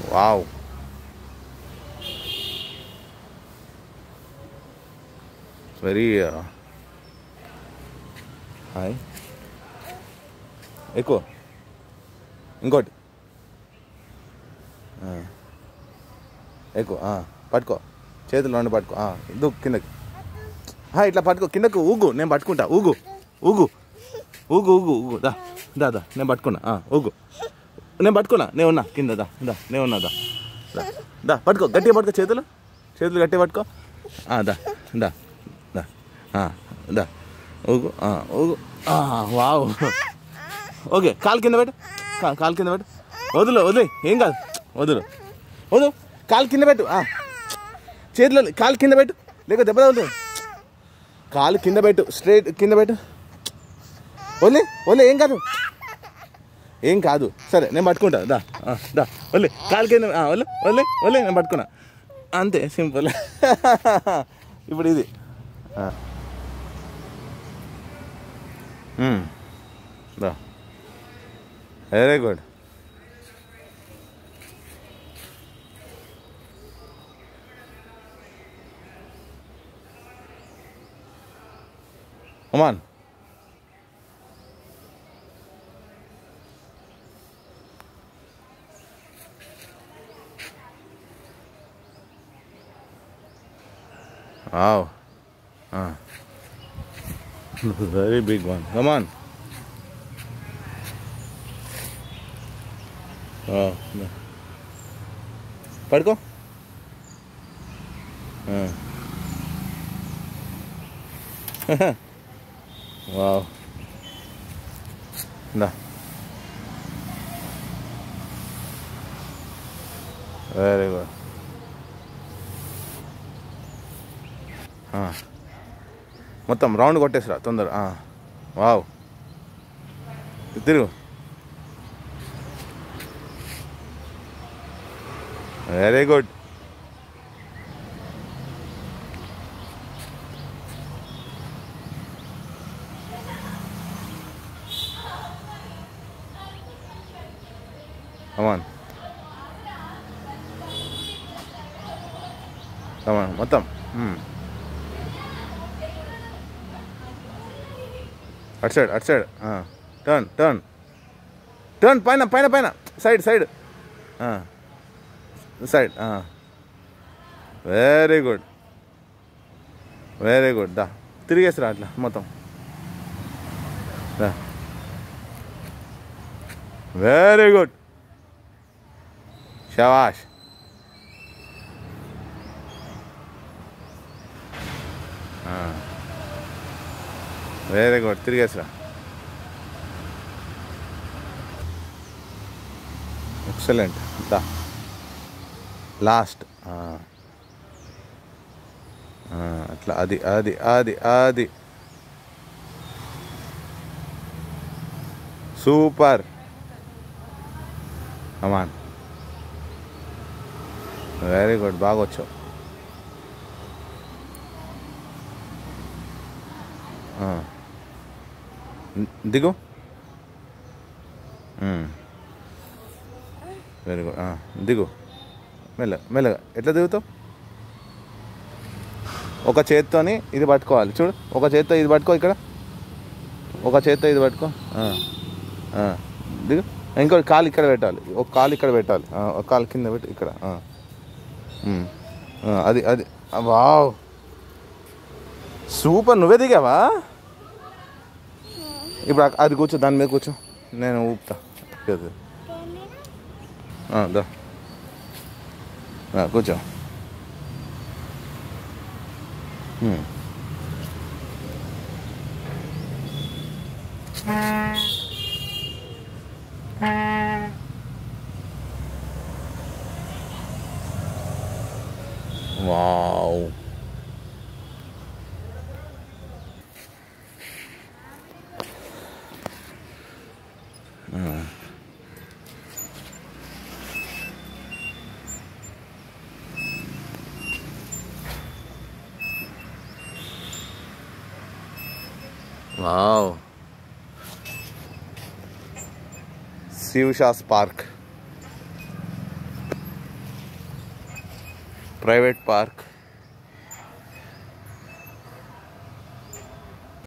Wow very hi ఎక్కువ ఇంకోటి ఆ. ఎక్కువ ఆ, పట్టుకో చేతులు రెండు పట్టుకో ఆ, దూకు కిందకి ఆ, ఇట్లా పట్టుకో కిందకు ఊగు నేను పట్టుకుంటా ఊగు ఊగు ఊగు ఊగు ఊగు దా దా దా నేను పట్టుకున్నా ఆ, ఊగు నేను పట్టుకున్నా నేను ఉన్నా కింద దా దా నేను ఉన్నా దా దా దా పట్టుకో గట్టిగా పట్టుకో చేతులు చేతులు గట్టిగా పట్టుకో ఆ, దా దా దా ఆ, దా ఊగు ఆ, ఊగు ఆ, వావ్ ఓకే కాలు కింద పెట్టు కా- కాలు కింద పెట్టు వదులు వదిలే ఏం కాదు వదులు వదు కాలు కింద పెట్టు ఆ. చేతిలో కాలు కింద పెట్టు లేక దెబ్బ తగులుతుంది కాలు కింద పెట్టు స్ట్రైట్ కింద పెట్టు వదిలే వదిలే ఏం కాదు ఏం కాదు సరే నేను పట్టుకుంటా దా ఆ, దా వదిలే కాలు కింద ఆ, వదిలే వదిలే వదిలే నేను పట్టుకున్నా అంతే సింపుల్ ఇప్పుడు ఇది ఆ. మ్మ్. దా very good Oman. Wow. Ah. Very big one. Come on. Oh. no. పడుకో వావ్ దా వెరీ గుడ్ మొత్తం రౌండ్ కొట్టేసిరా తొందర ఆ. వావ్ తిరుగు very good Come on. Come on, మొత్తం మ్మ్. అటు సైడ్ అటు సైడ్ టర్న్ టర్న్ టర్న్ పైన పైన పైన side side side very good very good దా తిరిగేసిరా అట్లా మొత్తం దా వెరీ గుడ్ షవాష్ వెరీ గుడ్ తిరిగేసిరా ఎక్సలెంట్ దా లాస్ట్ అట్లా అది అది అది అది సూపర్ అమాన్ వెరీ గుడ్ బాగా వచ్చావు ఆ. దిగు వెరీ గుడ్ దిగు మెల్ల మెల్లగా ఎట్లా దిగుతావు ఒక చేత్తోని ఇది పట్టుకోవాలి చూడు ఒక చేత్తో ఇది పట్టుకో ఇక్కడ ఒక చేత్తో ఇది పట్టుకో ఆ. ఆ. దిగు ఇంకో కాలు ఇక్కడ పెట్టాలి ఒక కాలు ఇక్కడ పెట్టాలి ఆ, ఒక కాలు కింద పెట్టి ఇక్కడ ఆ. ఉమ్. ఆ, అది అది ఆ, వావ్ సూపర్ నువ్వే దిగావా ఇప్పుడు అక్- అది కూర్చో దాని మీద కూర్చో నేను ఊపుతా ఇది. ఆ, దా ఆ, కూర్చో ఉమ్. వావ్ వావ్ శివశాస్ పార్క్ ప్రైవేట్ పార్క్